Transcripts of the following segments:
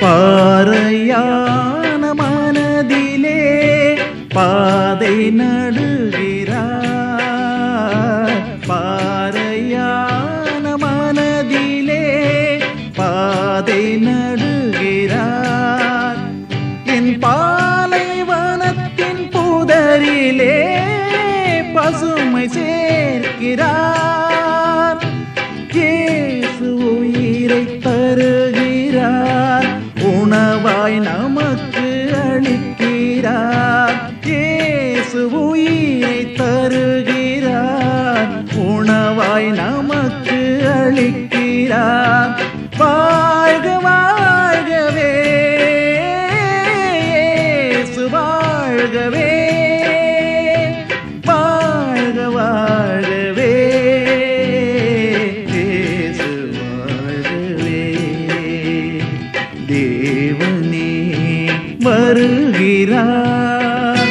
பாறையான மனதிலே பாதை நடுகிறார் பாறையான மனதிலே பாதை நடுகிறார் என் பாலைவனத்தின் புதரிலே பசுமை சேர்க்கிறார் இயேசு உயிரை தருகிறார் உணவாய் நமக்கு அளிக்கிறார் இயேசு உயிரை தருகிறார் உணவாய் நமக்கு அளிக்கிறார் வாழ்க வாழ்கவே இயேசு வாழ்கவே வாழ்க வாழ்கவே இயேசு வாழ்கவே தேவனே வருகிறார்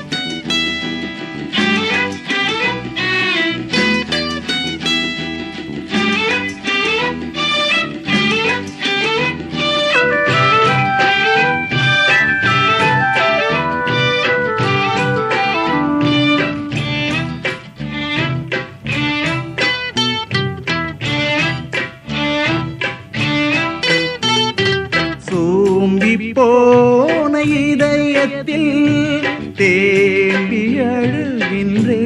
சோம்பி போன இதயத்தில் தேம்பி அழுகின்றே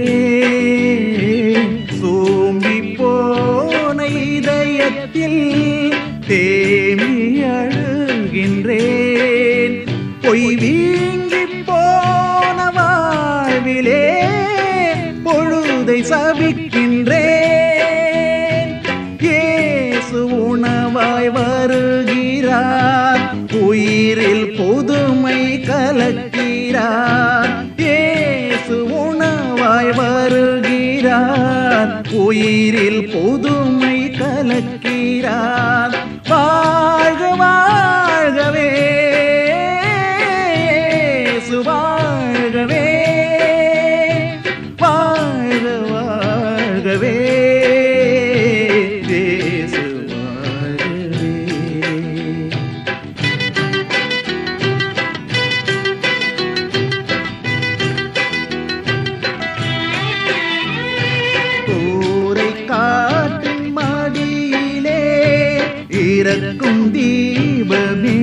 சோம்பி போன இதயத்தில் தேம்பி அழுகின்றேன் பொய் வீங்கி போன வாழ்விலே பொழுதை சபிக்கின்றேன் இயேசு உணவாய் வருகிறார் உயிரில் புதுமை கலக்கிறார் இயேசு உணவாய் வருகிறார் உயிரில் புதுமை கலக்கிறார் வாழ்க வாழ்கவே இயேசு வாழ்கவே வாழ்க வாழ்கவே இயேசு வாழ்கவே கூரை காற்றின் மடியிலே இறக்கும் தீபமே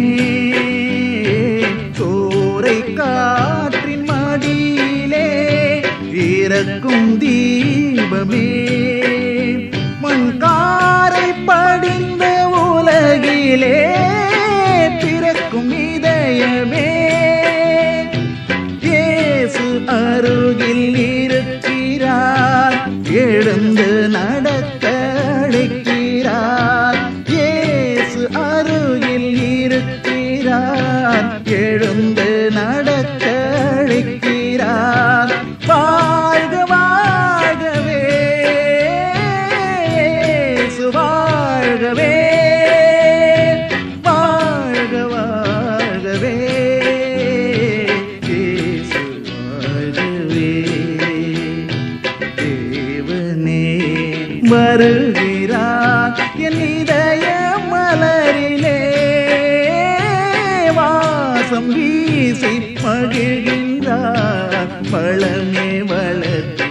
கூரை காற்றின் மடியிலே இறக்கும் தீபமே மண்காரை படிந்த உலகிலே பிறக்கும் இதயமே இயேசு அருகில் இருக்கிறார் எழுந்து நடக்க அழைக்கிறார் இயேசு அருகில் இருக்கிறார் எழுந்து நடக்க அழைக்கிறார் வாழ்க வாழ்கவே இயேசு வாழ்கவே வாழ்க வாழ்கவே இயேசு வாழ்கவே தேவனே வருகிறார் என் இதய மலரிலே வாசம் வீசி மகிழ்கின்றார் பழமே வளர்த்தி